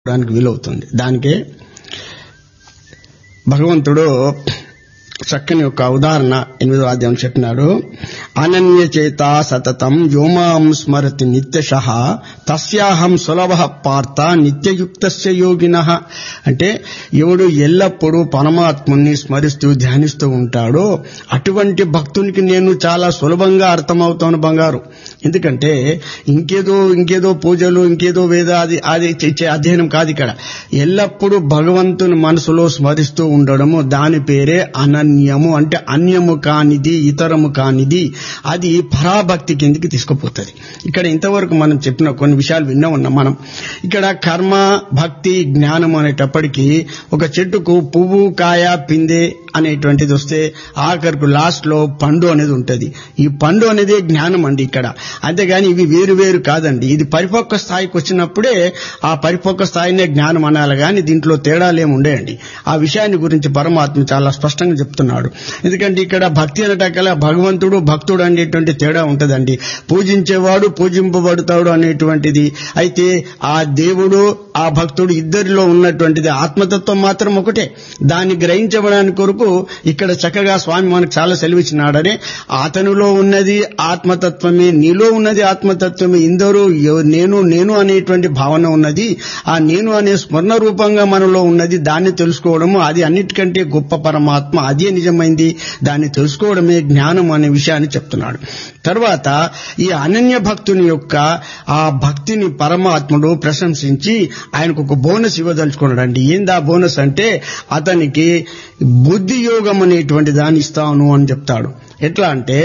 దానికి వీలవుతుంది దానికే భగవంతుడు చక్కని ఒక ఉదాహరణ ఎనిమిదో అధ్యాయం చెప్పినాడు అనన్య చేత సతతం వ్యోమాం స్మరతి నిత్యశ తస్యాహం సులభ పార్త నిత్యయుక్తస్య యోగిన అంటే ఎవడు ఎల్లప్పుడూ పరమాత్ముని స్మరిస్తూ ధ్యానిస్తూ ఉంటాడో అటువంటి భక్తునికి నేను చాలా సులభంగా అర్థమవుతాను బంగారు ఎందుకంటే ఇంకేదో ఇంకేదో పూజలు ఇంకేదో వేదాది అది చేసే అధ్యయనం కాదు ఇక్కడ ఎల్లప్పుడూ భగవంతుని మనసులో స్మరిస్తూ ఉండడము దాని పేరే అనన్యము అంటే అన్యము కానిది ఇతరము కానిది అది పరాభక్తి కిందికి తీసుకుపోతుంది ఇక్కడ ఇంతవరకు మనం చెప్పిన కొన్ని విషయాలు విన్నా ఉన్నాం మనం ఇక్కడ కర్మ భక్తి జ్ఞానం అనేటప్పటికీ ఒక చెట్టుకు పువ్వు కాయ పిందె అనేటువంటిది వస్తే ఆఖరికి లాస్ట్ లో పండు అనేది ఉంటది ఈ పండు అనేది జ్ఞానం అండి ఇక్కడ అంతేగాని ఇవి వేరు వేరు కాదండి ఇది పరిపక్వ స్థాయికి వచ్చినప్పుడే ఆ పరిపక్వ స్థాయినే జ్ఞానం అనాలి కానీ దీంట్లో తేడాలు ఏమి ఉండేయండి ఆ విషయాన్ని గురించి పరమాత్మ చాలా స్పష్టంగా చెప్తున్నాడు ఎందుకంటే ఇక్కడ భక్తి అనటకల భగవంతుడు భక్తుడు అనేటువంటి తేడా ఉంటదండి పూజించేవాడు పూజింపబడతాడు అనేటువంటిది అయితే ఆ దేవుడు ఆ భక్తుడు ఇద్దరిలో ఉన్నటువంటిది ఆత్మతత్వం మాత్రం ఒకటే దాన్ని గ్రహించబడానికి కొరకు ఇక్కడ చక్కగా స్వామి మనకు చాలా సెలవిచ్చినాడని అతనిలో ఉన్నది ఆత్మతత్వమే నీలో ఉన్నది ఆత్మతత్వమే ఇందరూ ఎవ- నేను నేను అనేటువంటి భావన ఉన్నది ఆ నేను అనే స్మరణ రూపంగా మనలో ఉన్నది దాన్ని తెలుసుకోవడము అది అన్నిటికంటే గొప్ప పరమాత్మ అదే నిజమైంది దాన్ని తెలుసుకోవడమే జ్ఞానం అనే విషయాన్ని చెప్తున్నాడు తర్వాత ఈ అనన్య భక్తుని యొక్క ఆ భక్తిని పరమాత్ముడు ప్రశంసించి ఆయనకు ఒక బోనస్ ఇవ్వదలుచుకున్నాడండి ఏంది ఆ బోనస్ అంటే అతనికి బుద్ధి యోగం అనేటువంటి దాన్ని ఇస్తాను అని చెప్తాడు ఎట్లా అంటే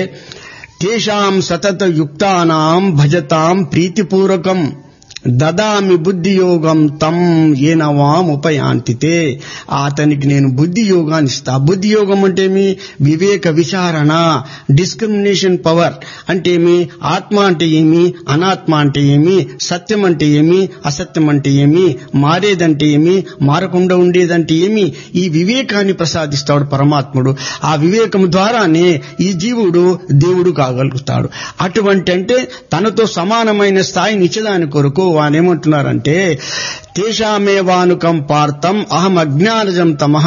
తేషాం సతత యుక్తానాం భజతాం ప్రీతిపూర్వకం దదామి బుద్ధి యోగం తం ఏనవాం ఉపయాంతితే అతనికి నేను బుద్ధి యోగాన్ని ఇస్తా బుద్ధి యోగం అంటే ఏమి వివేక విచారణ డిస్క్రిమినేషన్ పవర్ అంటే ఏమి ఆత్మ అంటే ఏమి అనాత్మ అంటే ఏమి సత్యం అంటే ఏమి అసత్యం అంటే ఏమి మారేదంటే ఏమి మారకుండా ఉండేదంటే ఏమి ఈ వివేకాన్ని ప్రసాదిస్తాడు పరమాత్ముడు ఆ వివేకం ద్వారానే ఈ జీవుడు దేవుడు కాగలుగుతాడు అటువంటి అంటే తనతో సమానమైన స్థాయిని ఇచ్చేదాని కొరకు వానేమంటున్నారంటే తేషామేవానుకం పార్థం అహం అజ్ఞానజం తమః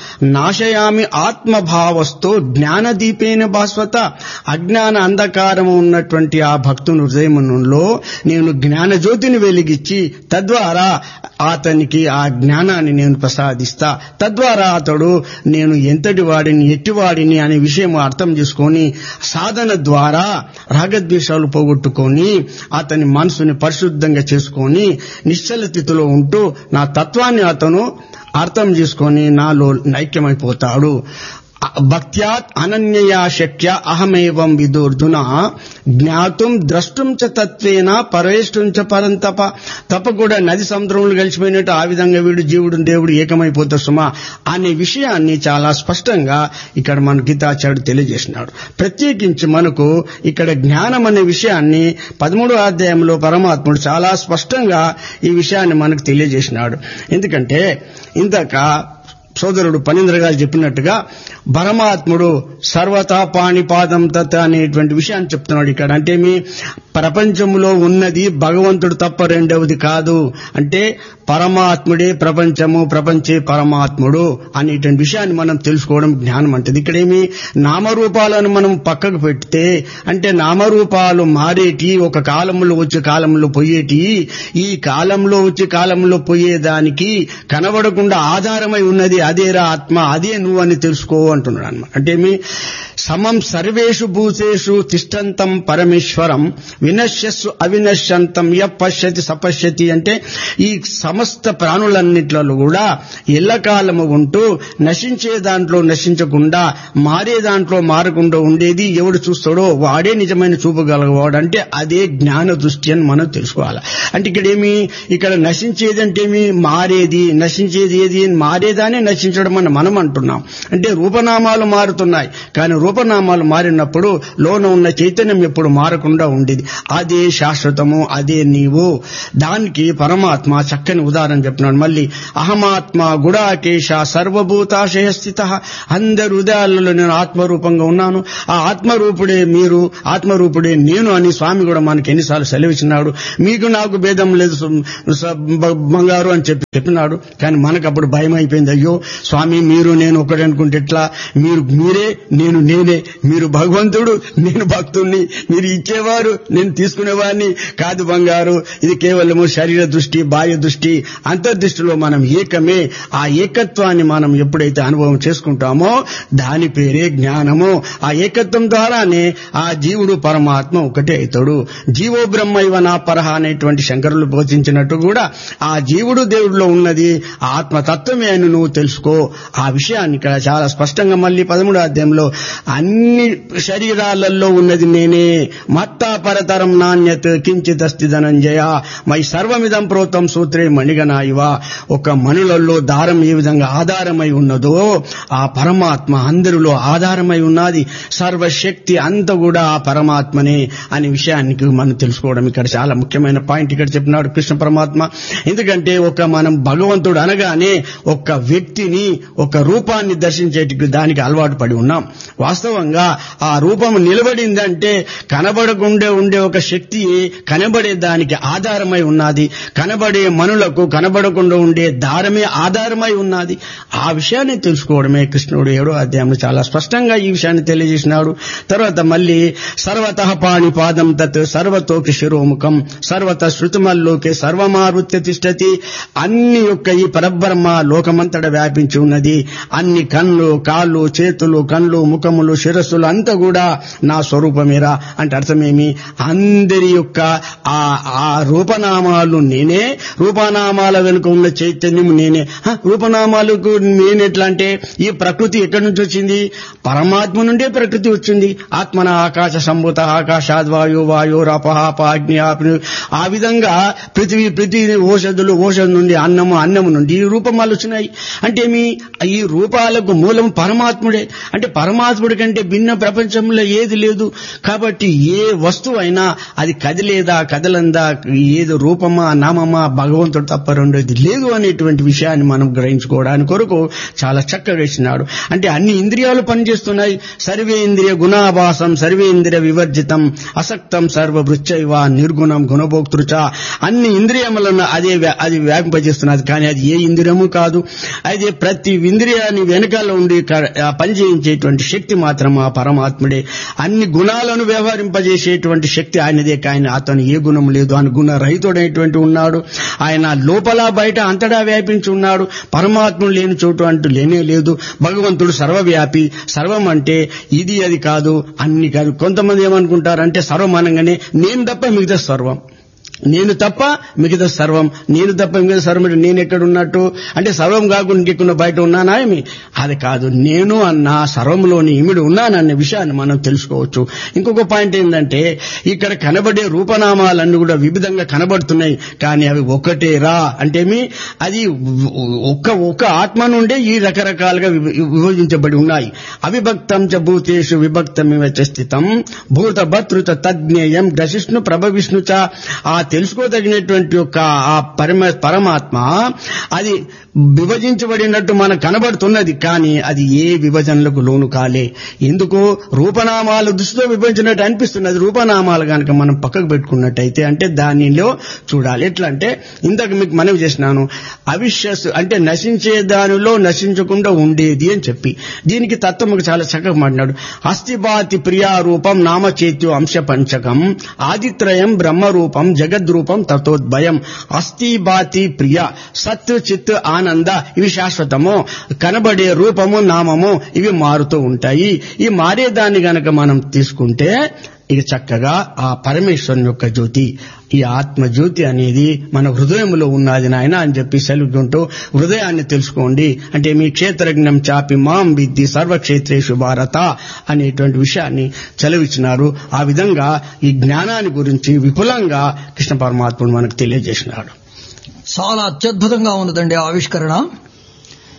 నాశయామి ఆత్మభావస్తో జ్ఞానదీపేన భాస్వత అజ్ఞాన అంధకారము ఉన్నటువంటి ఆ భక్తుని హృదయములో నేను జ్ఞానజ్యోతిని వెలిగించి తద్వారా అతనికి ఆ జ్ఞానాన్ని నేను ప్రసాదిస్తా తద్వారా అతడు నేను ఎంతటి వాడిని ఎట్టివాడిని అనే విషయం అర్థం చేసుకొని సాధన ద్వారా రాగద్వేషాలు పోగొట్టుకొని అతని మనసుని పరిశుద్ధంగా చేసుకొని నిశ్చల స్థితిలో ఉంటూ నా తత్వాన్ని అతను అర్థం చేసుకొని నాలో నైక్యమైపోతాడు భక్త్యాత్ అనన్యయా శక్య అహమేవం విదోర్జున జ్ఞాతుం ద్రష్టుం చ తత్వేన పరవేష్టం చ పరంతప తప్ప కూడా నది సముద్రంలో కలిసిపోయినట్టు ఆ విధంగా వీడు జీవుడు దేవుడు ఏకమైపోతాడు సుమా అనే విషయాన్ని చాలా స్పష్టంగా ఇక్కడ మన గీతాచార్యుడు తెలియజేసినాడు ప్రత్యేకించి మనకు ఇక్కడ జ్ఞానం అనే విషయాన్ని పదమూడో అధ్యాయంలో పరమాత్ముడు చాలా స్పష్టంగా ఈ విషయాన్ని మనకు తెలియజేసినాడు ఎందుకంటే ఇంతక సోదరుడు పనీంద్ర గారు చెప్పినట్టుగా పరమాత్ముడు సర్వతా పాణిపాదం తత్ అనేటువంటి విషయాన్ని చెప్తున్నాడు ఇక్కడ అంటే మీ ప్రపంచంలో ఉన్నది భగవంతుడు తప్ప రెండవది కాదు అంటే పరమాత్ముడే ప్రపంచము ప్రపంచే పరమాత్ముడు అనేటువంటి విషయాన్ని మనం తెలుసుకోవడం జ్ఞానం అంటది ఇక్కడేమి నామరూపాలను మనం పక్కకు పెడితే అంటే నామరూపాలు మారేటి ఒక కాలంలో వచ్చే కాలంలో పోయేటి ఈ కాలంలో వచ్చే కాలంలో పోయేదానికి కనబడకుండా ఆధారమై ఉన్నది అదేరా ఆత్మ అదే నువ్వు అని తెలుసుకో అంటున్నాడు అనమాట అంటే మీ సమం సర్వేషు భూతేషు తిష్టంతం పరమేశ్వరం వినశ్యస్సు అవినశ్యంతం య పశ్యతి సపశ్యతి అంటే ఈ సమస్త ప్రాణులన్నిట్లలో కూడా ఎల్లకాలము ఉంటూ నశించే దాంట్లో నశించకుండా మారే దాంట్లో మారకుండా ఉండేది ఎవడు చూస్తాడో వాడే నిజమైన చూపగలవాడు అంటే అదే జ్ఞాన దృష్టి అని మనం తెలుసుకోవాలి అంటే ఇక్కడ ఏమి ఇక్కడ నశించేది అంటే ఏమి మారేది నశించేది ఏది మారేదానే నశించడం అని మనం అంటున్నాం అంటే రూపనామాలు మారుతున్నాయి కానీ రూప రూపనామాలు మారినప్పుడు లోన ఉన్న చైతన్యం ఎప్పుడు మారకుండా ఉండేది అదే శాశ్వతము అదే నీవు దానికి పరమాత్మ చక్కని ఉదాహరణ చెప్తున్నాడు మళ్ళీ అహమాత్మ గుడాకేశ సర్వభూతాశయ స్థిత అందరి హృదయాలలో నేను ఆత్మరూపంగా ఉన్నాను ఆ ఆత్మరూపుడే మీరు ఆత్మరూపుడే నేను అని స్వామి కూడా మనకి ఎన్నిసార్లు సెలవిచ్చినాడు మీకు నాకు భేదం లేదు సు- స- బ- బంగారు అని చెప్పి చెప్పినాడు కానీ మనకు అప్పుడు భయం అయిపోయింది అయ్యో స్వామి మీరు నేను ఒకటి అనుకుంటే ఎట్లా మీరు మీరే నేను నేనే మీరు భగవంతుడు నేను భక్తుణ్ణి మీరు ఇచ్చేవారు నేను తీసుకునేవాడిని కాదు బంగారు ఇది కేవలము శరీర దృష్టి బాహ్య దృష్టి అంతర్దృష్టిలో మనం ఏకమే ఆ ఏకత్వాన్ని మనం ఎప్పుడైతే అనుభవం చేసుకుంటామో దాని పేరే జ్ఞానము ఆ ఏకత్వం ద్వారానే ఆ జీవుడు పరమాత్మ ఒకటే అవుతాడు జీవో బ్రహ్మ ఇవ నా పరహ అనేటువంటి శంకరులు బోధించినట్టు కూడా ఆ జీవుడు దేవుడిలో ఉన్నది ఆ ఆత్మతత్వమే అని నువ్వు తెలుసుకో ఆ విషయాన్ని ఇక్కడ చాలా స్పష్టంగా మళ్ళీ పదమూడో అధ్యాయంలో అన్ని శరీరాలలో ఉన్నది నేనే మత్తా పరతరం నాణ్యత్ కించిత్ అస్తి ధనంజయ మై సర్వమిదం ప్రోతం సూత్రే మణిగనా ఇవ ఒక మనులలో దారం ఏ విధంగా ఆధారమై ఉన్నదో ఆ పరమాత్మ అందరిలో ఆధారమై ఉన్నది సర్వశక్తి అంతా కూడా ఆ పరమాత్మనే అనే విషయానికి మనం తెలుసుకోవడం ఇక్కడ చాలా ముఖ్యమైన పాయింట్ ఇక్కడ చెప్పినాడు కృష్ణ పరమాత్మ ఎందుకంటే ఒక మనం భగవంతుడు అనగానే ఒక వ్యక్తిని ఒక రూపాన్ని దర్శించేటికి దానికి అలవాటు పడి ఉన్నాం వాస్తవంగా ఆ రూపం నిలబడిందంటే కనబడకుండా ఉండే ఒక శక్తి కనబడే దానికి ఆధారమై ఉన్నది కనబడే మనులకు కనబడకుండా ఉండే దారమే ఆధారమై ఉన్నది ఆ విషయాన్ని తెలుసుకోవడమే కృష్ణుడు ఏడో అధ్యాయంలో చాలా స్పష్టంగా ఈ విషయాన్ని తెలియజేసినాడు తర్వాత మళ్ళీ సర్వత పాణి పాదం తత్ సర్వతోకి శిరోముఖం సర్వత శృతిమల్లోకి సర్వమారుత్య తిష్టతి అన్ని యొక్క ఈ పరబ్రహ్మ లోకమంతట వ్యాపించి ఉన్నది అన్ని కళ్ళు కాళ్ళు చేతులు కళ్ళు ముఖములు శిరస్సులు అంతా కూడా నా స్వరూపమేరా అంటే అర్థమేమి అందరి యొక్క ఆ ఆ రూపనామాలు నేనే రూపనామాల వెనుక ఉన్న చైతన్యం నేనే హ, రూపనామాలకు నేనెట్లా అంటే ఈ ప్రకృతి ఎక్కడి నుంచి వచ్చింది పరమాత్మ నుండే ప్రకృతి వచ్చింది ఆత్మన ఆకాశ సంభూత ఆకాశాద్ వాయు వాయు రపహాప అగ్ని ఆపి ఆ విధంగా పృథివీ పృథివీ ఓషధులు ఓషధ నుండి అన్నము అన్నము నుండి ఈ రూపమాలు వచ్చినాయి అంటే మీ ఈ రూపాలకు మూలం పరమాత్ముడే అంటే పరమాత్ముడి కంటే భిన్న ప్రపంచంలో ఏది లేదు కాబట్టి ఏ వస్తువు అయినా అది కదిలేదా కదలందా ఏది రూపమా నామమా భగవంతుడు తప్ప రెండోది లేదు అనేటువంటి విషయాన్ని మనం గ్రహించుకోవడానికి కొరకు చాలా చక్కగా ఇచ్చినాడు అంటే అన్ని ఇంద్రియాలు పనిచేస్తున్నాయి సర్వేంద్రియ గుణాభాసం సర్వేంద్రియ వివర్జితం అసక్తం సర్వభృచ్చైవ నిర్గుణం గుణభోక్తృచ అన్ని ఇంద్రియములను అదే వ్యా- అది వ్యాపింపజేస్తున్నది కానీ అది ఏ ఇంద్రియము కాదు అయితే ప్రతి ఇంద్రియాన్ని వెనకాల ఉండి క- ఆ పని చేయించేటువంటి శక్తి మాత్రం ఆ పరమాత్ముడే అన్ని గుణాలను వ్యవహరింపజేసేటువంటి శక్తి ఆయనదే కానీ అతను ఏ గుణం లేదు ఆయన గుణ రహితుడైనటువంటి ఉన్నాడు ఆయన లోపల బయట అంతటా వ్యాపించి ఉన్నాడు పరమాత్ముడు లేని చోటు అంటూ లేనే లేదు భగవంతుడు సర్వవ్యాపి సర్వం అంటే ఇది అది కాదు అన్ని కాదు కొంతమంది ఏమనుకుంటారంటే సర్వం అనగానే నేను తప్ప మిగతా సర్వం నేను తప్ప మిగతా సర్వం నేను తప్ప మిగతా సర్వం అంటే నేను ఎక్కడున్నట్టు అంటే సర్వం కాకుండా ఇంకెక్కడ బయట ఉన్నానా ఏమి అది కాదు నేను అన్న సర్వంలోని ఇమిడి ఉన్నానన్న విషయాన్ని మనం తెలుసుకోవచ్చు ఇంకొక పాయింట్ ఏంటంటే ఇక్కడ కనబడే రూపనామాలన్నీ కూడా వివిధంగా కనబడుతున్నాయి కానీ అవి ఒకటే రా అంటే ఏమి అది ఒక్క ఒక్క ఆత్మ నుండే ఈ రకరకాలుగా విభ- విభజించబడి ఉన్నాయి అవిభక్తం చ భూతేషు విభక్తమివ చ స్థితం భూత భతృత తజ్ఞేయం గ్రశిష్ణు ప్రభ విష్ణు చ ఆ తెలుసుకోదగినటువంటి యొక్క ఆ పరమ పరమాత్మ అది విభజించబడినట్టు మనకు కనబడుతున్నది కానీ అది ఏ విభజనలకు లోను కాలే ఎందుకు రూపనామాల దృష్టిలో విభజించినట్టు అనిపిస్తున్నది రూపనామాలు కనుక మనం పక్కకు పెట్టుకున్నట్టయితే అంటే దానిలో చూడాలి ఎట్లా అంటే ఇంతకు మీకు మనవి చేసినాను అవిశ్వస్ అంటే నశించే దానిలో నశించకుండా ఉండేది అని చెప్పి దీనికి తత్వముకు చాలా చక్కగా మాట్లాడు అస్థిబాతి ప్రియారూపం నామచేత్యో అంశ పంచకం ఆదిత్రయం బ్రహ్మరూపం జగద్రూపం తతోద్భయం అస్థిబాతి ప్రియ సత్ చిత్ ఆనంద ఇవి శాశ్వతము కనబడే రూపము నామము ఇవి మారుతూ ఉంటాయి ఈ మారేదాన్ని గనక మనం తీసుకుంటే ఇక చక్కగా ఆ పరమేశ్వరుని యొక్క జ్యోతి ఈ ఆత్మ జ్యోతి అనేది మన హృదయంలో ఉన్నది నాయన అని చెప్పి సెలవుకుంటూ హృదయాన్ని తెలుసుకోండి అంటే మీ క్షేత్రజ్ఞం చాపి మాం విద్ది సర్వక్షేత్రేషు భారత అనేటువంటి విషయాన్ని సెలవిచ్చినారు ఆ విధంగా ఈ జ్ఞానాన్ని గురించి విపులంగా కృష్ణ పరమాత్ముడు మనకు తెలియజేసినాడు చాలా అత్యద్భుతంగా ఉన్నదండి ఆ ఆవిష్కరణ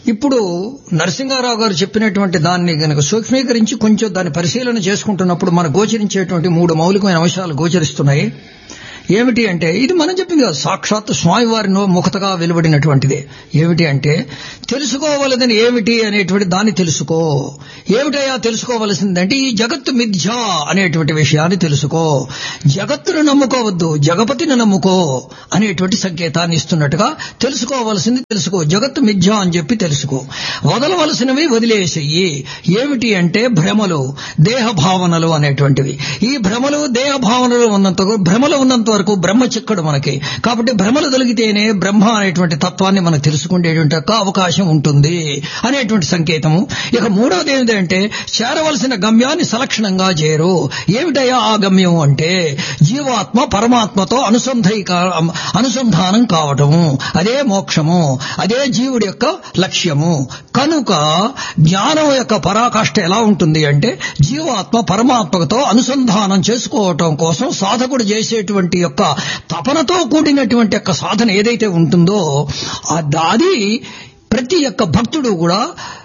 ఇప్పుడు నరసింహారావు గారు చెప్పినటువంటి దాన్ని గనక సూక్ష్మీకరించి కొంచెం దాన్ని పరిశీలన చేసుకుంటున్నప్పుడు మన గోచరించేటువంటి మూడు మౌలికమైన అంశాలు గోచరిస్తున్నాయి ఏమిటి అంటే ఇది మనం చెప్పింది కాదు సాక్షాత్ స్వామివారి నో ముఖతగా వెలువడినటువంటిది ఏమిటి అంటే తెలుసుకోవలదని ఏమిటి అనేటువంటి దాన్ని తెలుసుకో ఏమిటయ్యా తెలుసుకోవలసిందంటే ఈ జగత్తు మిథ్య అనేటువంటి విషయాన్ని తెలుసుకో జగత్తును నమ్ముకోవద్దు జగపతిని నమ్ముకో అనేటువంటి సంకేతాన్ని ఇస్తున్నట్టుగా తెలుసుకోవలసింది తెలుసుకో జగత్తు మిథ్య అని చెప్పి తెలుసుకో వదలవలసినవి వదిలేసేయి ఏమిటి అంటే భ్రమలు దేహ భావనలు అనేటువంటివి ఈ భ్రమలు దేహ భావనలు ఉన్నంత భ్రమలు ఉన్నంత వరకు బ్రహ్మ చిక్కడు మనకి కాబట్టి భ్రమలు తొలగితేనే బ్రహ్మ అనేటువంటి తత్వాన్ని మనం తెలుసుకునేటువంటి యొక్క అవకాశం ఉంటుంది అనేటువంటి సంకేతము ఇక మూడవది ఏమిటంటే చేరవలసిన గమ్యాన్ని సలక్షణంగా చేరు ఏమిటయ్యా ఆ గమ్యం అంటే జీవాత్మ పరమాత్మతో అనుసంధైక అనుసంధానం కావటము అదే మోక్షము అదే జీవుడి యొక్క లక్ష్యము కనుక జ్ఞానం యొక్క పరాకాష్ఠ ఎలా ఉంటుంది అంటే జీవాత్మ పరమాత్మతో అనుసంధానం చేసుకోవటం కోసం సాధకుడు చేసేటువంటి యొక్క తపనతో కూడినటువంటి యొక్క సాధన ఏదైతే ఉంటుందో అది ప్రతి యొక్క భక్తుడు కూడా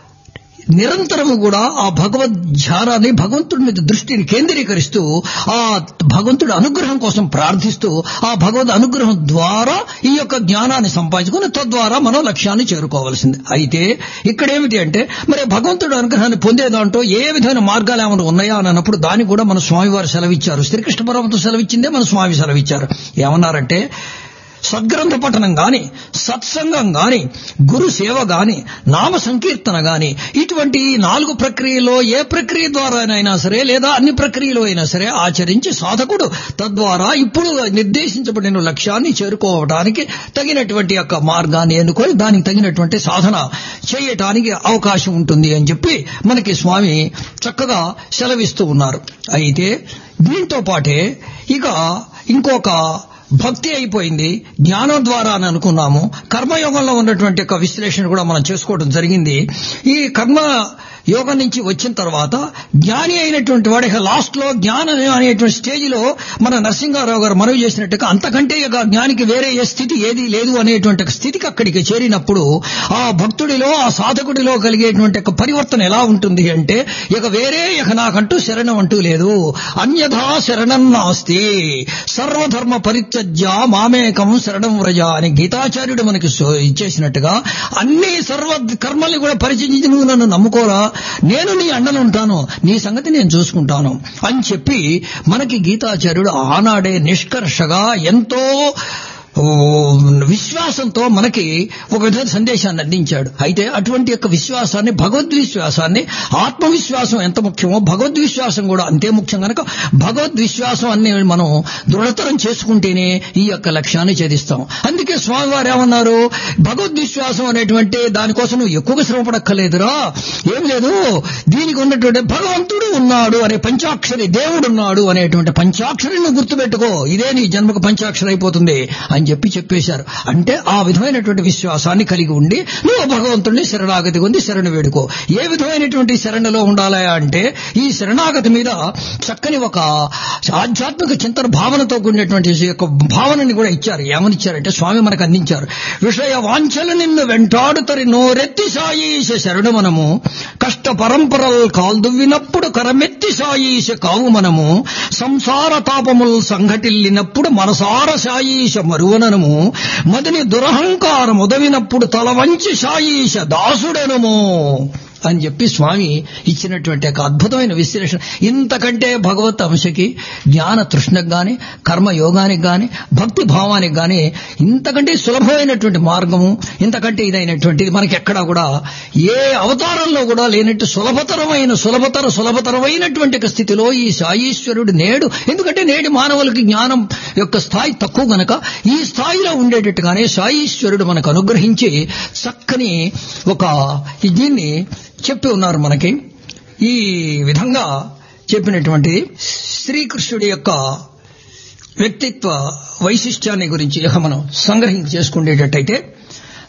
నిరంతరము కూడా ఆ భగవద్ ధ్యానాన్ని భగవంతుడి మీద దృష్టిని కేంద్రీకరిస్తూ ఆ భగవంతుడి అనుగ్రహం కోసం ప్రార్థిస్తూ ఆ భగవద్ అనుగ్రహం ద్వారా ఈ యొక్క జ్ఞానాన్ని సంపాదించుకుని తద్వారా మనం లక్ష్యాన్ని చేరుకోవాల్సింది అయితే ఇక్కడ ఏమిటి అంటే మరి భగవంతుడి అనుగ్రహాన్ని పొందే దాంట్లో ఏ విధమైన మార్గాలు ఏమైనా ఉన్నాయా అని అన్నప్పుడు దాన్ని కూడా మన స్వామివారు సెలవిచ్చారు శ్రీకృష్ణ పరమతో సెలవిచ్చిందే మన స్వామి సెలవిచ్చారు ఏమన్నారంటే సద్గ్రంథ పఠనం గాని సత్సంగం గాని గురు సేవ గాని నామ సంకీర్తన గాని ఇటువంటి నాలుగు ప్రక్రియలో ఏ ప్రక్రియ ద్వారానైనా సరే లేదా అన్ని ప్రక్రియలో అయినా సరే ఆచరించి సాధకుడు తద్వారా ఇప్పుడు నిర్దేశించబడిన లక్ష్యాన్ని చేరుకోవడానికి తగినటువంటి యొక్క మార్గాన్ని ఎన్నుకొని దానికి తగినటువంటి సాధన చేయటానికి అవకాశం ఉంటుంది అని చెప్పి మనకి స్వామి చక్కగా సెలవిస్తూ ఉన్నారు అయితే దీంతో పాటే ఇక ఇంకొక భక్తి అయిపోయింది జ్ఞానం ద్వారా అని అనుకున్నాము కర్మయోగంలో ఉన్నటువంటి ఒక విశ్లేషణ కూడా మనం చేసుకోవడం జరిగింది ఈ కర్మ యోగం నుంచి వచ్చిన తర్వాత జ్ఞాని అయినటువంటి వాడు లాస్ట్ లో జ్ఞానం అనేటువంటి స్టేజిలో మన నరసింహారావు గారు మనవి చేసినట్టుగా అంతకంటే ఇక జ్ఞానికి వేరే ఏ స్థితి ఏది లేదు అనేటువంటి ఒక స్థితికి అక్కడికి చేరినప్పుడు ఆ భక్తుడిలో ఆ సాధకుడిలో కలిగేటువంటి ఒక పరివర్తన ఎలా ఉంటుంది అంటే ఇక వేరే ఇక నాకంటూ శరణం అంటూ లేదు అన్యథా శరణం నాస్తి సర్వధర్మ పరిత్యజ్య మామేకం శరణం వ్రజ అని గీతాచార్యుడు మనకి సో- ఇచ్చేసినట్టుగా అన్ని సర్వ కర్మల్ని కూడా పరిచయించి నువ్వు నన్ను నమ్ముకోరా నేను నీ అండను ఉంటాను నీ సంగతి నేను చూసుకుంటాను అని చెప్పి మనకి గీతాచార్యుడు ఆనాడే నిష్కర్షగా ఎంతో ఓ, విశ్వాసంతో మనకి ఒక విధమైన సందేశాన్ని అందించాడు అయితే అటువంటి యొక్క విశ్వాసాన్ని భగవద్విశ్వాసాన్ని ఆత్మవిశ్వాసం ఎంత ముఖ్యమో భగవద్విశ్వాసం కూడా అంతే ముఖ్యం కనుక భగవద్విశ్వాసం అన్ని మనం దృఢతరం చేసుకుంటేనే ఈ యొక్క లక్ష్యాన్ని ఛేదిస్తాం అందుకే స్వామివారు ఏమన్నారు భగవద్విశ్వాసం అనేటువంటి దానికోసం నువ్వు ఎక్కువగా శ్రమపడక్కర్లేదురా ఏం లేదు దీనికి ఉన్నటువంటి భగవంతుడు ఉన్నాడు అనే పంచాక్షరి దేవుడు ఉన్నాడు అనేటువంటి పంచాక్షరి నువ్వు గుర్తుపెట్టుకో ఇదే నీ జన్మకు పంచాక్షరి అయిపోతుంది అని చెప్పి చెప్పేశారు అంటే ఆ విధమైనటువంటి విశ్వాసాన్ని కలిగి ఉండి నువ్వు భగవంతుడిని శరణాగతి పొంది శరణు వేడుకో ఏ విధమైనటువంటి శరణలో ఉండాలా అంటే ఈ శరణాగతి మీద చక్కని ఒక ఆధ్యాత్మిక చింతన భావనతో కూడినటువంటి యొక్క భావనని కూడా ఇచ్చారు ఏమని ఇచ్చారంటే స్వామి మనకు అందించారు విషయ వాంఛలు నిన్ను వెంటాడుతరి నోరెత్తి సాయీశ శరణు మనము కష్ట పరంపరలు కాల్దువ్వినప్పుడు కరమెత్తి సాయీశ కావు మనము సంసార తాపములు సంఘటిల్లినప్పుడు మనసార సాయీశ మరువనము మదిని దురహంకారం ఉదవినప్పుడు తల వంచి సాయీశ దాసుడనుము అని చెప్పి స్వామి ఇచ్చినటువంటి ఒక అద్భుతమైన విశ్లేషణ ఇంతకంటే భగవత్ అంశకి జ్ఞాన తృష్ణకు గాని కర్మ యోగానికి గాని భక్తి భావానికి గాని ఇంతకంటే సులభమైనటువంటి మార్గము ఇంతకంటే ఇదైనటువంటిది మనకి ఎక్కడా కూడా ఏ అవతారంలో కూడా లేనట్టు సులభతరమైన సులభతర సులభతరమైనటువంటి ఒక స్థితిలో ఈ సాయీశ్వరుడు నేడు ఎందుకంటే నేటి మానవులకి జ్ఞానం యొక్క స్థాయి తక్కువ గనక ఈ స్థాయిలో ఉండేటట్టుగానే సాయీశ్వరుడు మనకు అనుగ్రహించి చక్కని ఒక దీన్ని చెప్పి ఉన్నారు మనకి ఈ విధంగా చెప్పినటువంటి శ్రీకృష్ణుడి యొక్క వ్యక్తిత్వ వైశిష్ట్యాన్ని గురించి ఇక మనం సంగ్రహం చేసుకునేటట్టయితే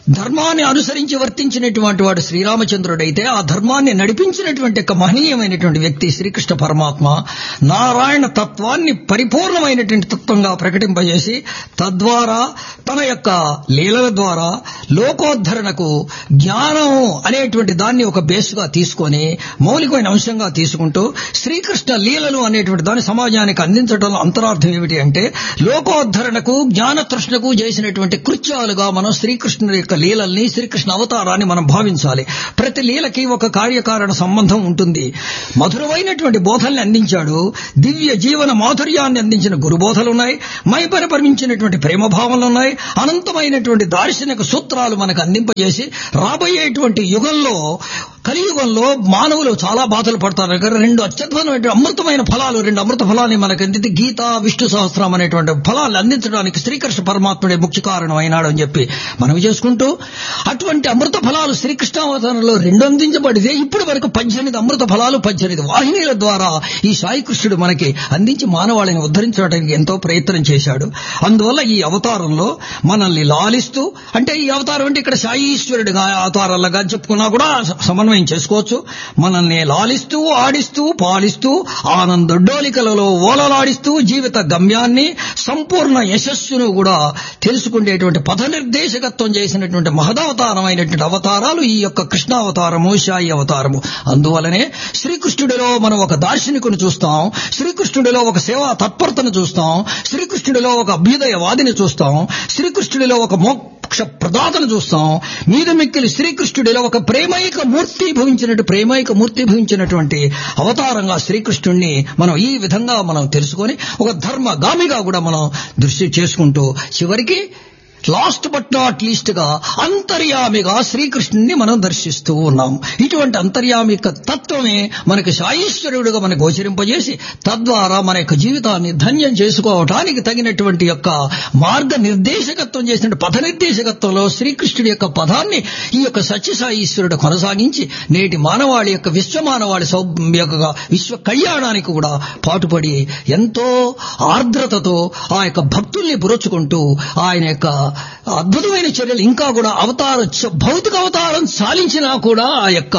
ధర్మాన్ని అనుసరించి వర్తించినటువంటి వాడు శ్రీరామచంద్రుడైతే ఆ ధర్మాన్ని నడిపించినటువంటి ఒక మహనీయమైనటువంటి వ్యక్తి శ్రీకృష్ణ పరమాత్మ నారాయణ తత్వాన్ని పరిపూర్ణమైనటువంటి తత్వంగా ప్రకటింపజేసి తద్వారా తన యొక్క లీలల ద్వారా లోకోద్ధరణకు జ్ఞానం అనేటువంటి దాన్ని ఒక బేస్గా తీసుకొని మౌలికమైన అంశంగా తీసుకుంటూ శ్రీకృష్ణ లీలలు అనేటువంటి దాన్ని సమాజానికి అందించడంలో అంతరార్థం ఏమిటి అంటే లోకోద్ధరణకు జ్ఞాన తృష్ణకు చేసినటువంటి కృత్యాలుగా మనం శ్రీకృష్ణుడి యొక్క లీలల్ని శ్రీకృష్ణ అవతారాన్ని మనం భావించాలి ప్రతి లీలకి ఒక కార్యకారణ సంబంధం ఉంటుంది మధురమైనటువంటి బోధల్ని అందించాడు దివ్య జీవన మాధుర్యాన్ని అందించిన గురుబోధలు ఉన్నాయి మైపరిపరించినటువంటి ప్రేమ భావనలు ఉన్నాయి అనంతమైనటువంటి దార్శనిక సూత్రాలు మనకు అందింపజేసి రాబోయేటువంటి యుగంలో కలియుగంలో మానవులు చాలా బాధలు పడతారు కదా రెండు అత్యద్భుతమైన అమృతమైన ఫలాలు రెండు అమృత ఫలాన్ని మనకు అందింది గీత విష్ణు సహస్రం అనేటువంటి ఫలాలు అందించడానికి శ్రీకృష్ణ పరమాత్ముడే ముఖ్య కారణం అయినాడు అని చెప్పి మనవి చేసుకుంటూ అటువంటి అమృత ఫలాలు శ్రీకృష్ణావతారంలో రెండు అందించబడితే ఇప్పుడు వరకు పద్దెనిమిది అమృత ఫలాలు పద్దెనిమిది వాహినీల ద్వారా ఈ సాయికృష్ణుడు మనకి అందించి మానవాళిని ఉద్ధరించడానికి ఎంతో ప్రయత్నం చేశాడు అందువల్ల ఈ అవతారంలో మనల్ని లాలిస్తూ అంటే ఈ అవతారం అంటే ఇక్కడ సాయి ఈశ్వరుడిగా అవతారాలుగా చెప్పుకున్నా కూడా సమన్వయం చేసుకోవచ్చు మనల్ని లాలిస్తూ ఆడిస్తూ పాలిస్తూ ఆనందొడ్డోలికలలో ఓలలాడిస్తూ జీవిత గమ్యాన్ని సంపూర్ణ యశస్సును కూడా తెలుసుకునేటువంటి పథ నిర్దేశకత్వం చేసినటువంటి మహదవతారమైనటువంటి అవతారాలు ఈ యొక్క కృష్ణావతారము శాయి అవతారము అందువలనే శ్రీకృష్ణుడిలో మనం ఒక దార్శనికుని చూస్తాం శ్రీకృష్ణుడిలో ఒక సేవా తత్పరతను చూస్తాం శ్రీకృష్ణుడిలో ఒక అభ్యుదయవాదిని చూస్తాం శ్రీకృష్ణుడిలో ఒక మోక్ష ప్రదాతను చూస్తాం మీద మిక్కిలి శ్రీకృష్ణుడిలో ఒక ప్రేమైక మూర్తి భవించినట్టు ప్రేమైక మూర్తి భవించినటువంటి అవతారంగా శ్రీకృష్ణుడిని మనం ఈ విధంగా మనం తెలుసుకొని ఒక ధర్మగామిగా కూడా మనం దృష్టి చేసుకుంటూ చివరికి లాస్ట్ బట్ నాట్ లీస్ట్ గా అంతర్యామిగా శ్రీకృష్ణుని మనం దర్శిస్తూ ఉన్నాం ఇటువంటి అంతర్యామిక తత్వమే మనకి సాయీశ్వరుడుగా మనకు గోచరింపజేసి తద్వారా మన యొక్క జీవితాన్ని ధన్యం చేసుకోవటానికి తగినటువంటి యొక్క మార్గ నిర్దేశకత్వం చేసిన పథ నిర్దేశకత్వంలో శ్రీకృష్ణుడి యొక్క పదాన్ని ఈ యొక్క సత్యసాయీశ్వరుడు కొనసాగించి నేటి మానవాళి యొక్క విశ్వమానవాళి సౌ యొక్క విశ్వ కళ్యాణానికి కూడా పాటుపడి ఎంతో ఆర్ద్రతతో ఆ యొక్క భక్తుల్ని పురచుకుంటూ ఆయన యొక్క అద్భుతమైన చర్యలు ఇంకా కూడా అవతార భౌతిక అవతారం సాలించినా కూడా ఆ యొక్క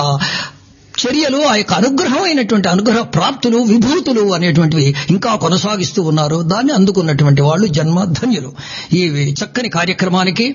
చర్యలు ఆ యొక్క అనుగ్రహమైనటువంటి అనుగ్రహ ప్రాప్తులు విభూతులు అనేటువంటివి ఇంకా కొనసాగిస్తూ ఉన్నారు దాన్ని అందుకున్నటువంటి వాళ్ళు జన్మధన్యులు ఈ చక్కని కార్యక్రమానికి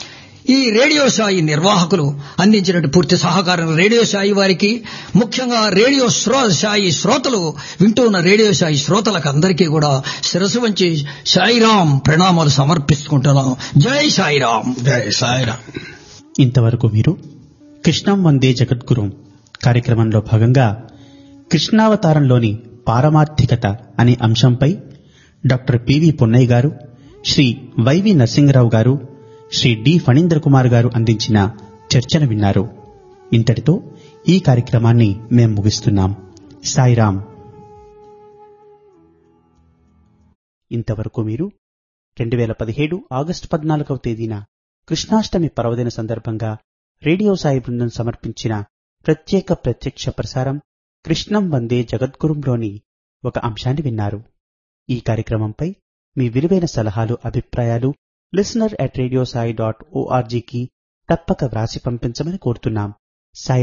ఈ రేడియో సాయి నిర్వాహకులు అందించినట్టు పూర్తి సహకారం రేడియో సాయి వారికి ముఖ్యంగా రేడియో శ్రో సాయి శ్రోతలు వింటూ ఉన్న రేడియో సాయి శ్రోతలకు అందరికీ కూడా శిరసు వంచి సాయిరాం ప్రణామాలు సమర్పిస్తుంటున్నాం జై సాయిరాం జై సాయిరామ్ ఇంతవరకు మీరు కృష్ణం వందే జగద్గురు కార్యక్రమంలో భాగంగా కృష్ణావతారంలోని పారమార్థికత అనే అంశంపై డాక్టర్ పివి పున్నయ్య గారు శ్రీ వైవి నరసింహరావు గారు శ్రీ డి ఫణీంద్ర కుమార్ గారు అందించిన చర్చను విన్నారు ఇంతటితో ఈ కార్యక్రమాన్ని మేం ముగిస్తున్నాం సాయిరాం ఇంతవరకు మీరు రెండు వేల పదిహేడు ఆగస్టు పద్నాలుగవ తేదీన కృష్ణాష్టమి పర్వదిన సందర్భంగా రేడియో సాయి బృందం సమర్పించిన ప్రత్యేక ప్రత్యక్ష ప్రసారం కృష్ణం వందే జగద్గురుంలోని ఒక అంశాన్ని విన్నారు ఈ కార్యక్రమంపై మీ విలువైన సలహాలు అభిప్రాయాలు listener at radio Sai dot ఓఆర్జీకి తప్పక వ్రాసి పంపించమని కోరుతున్నాం సాయి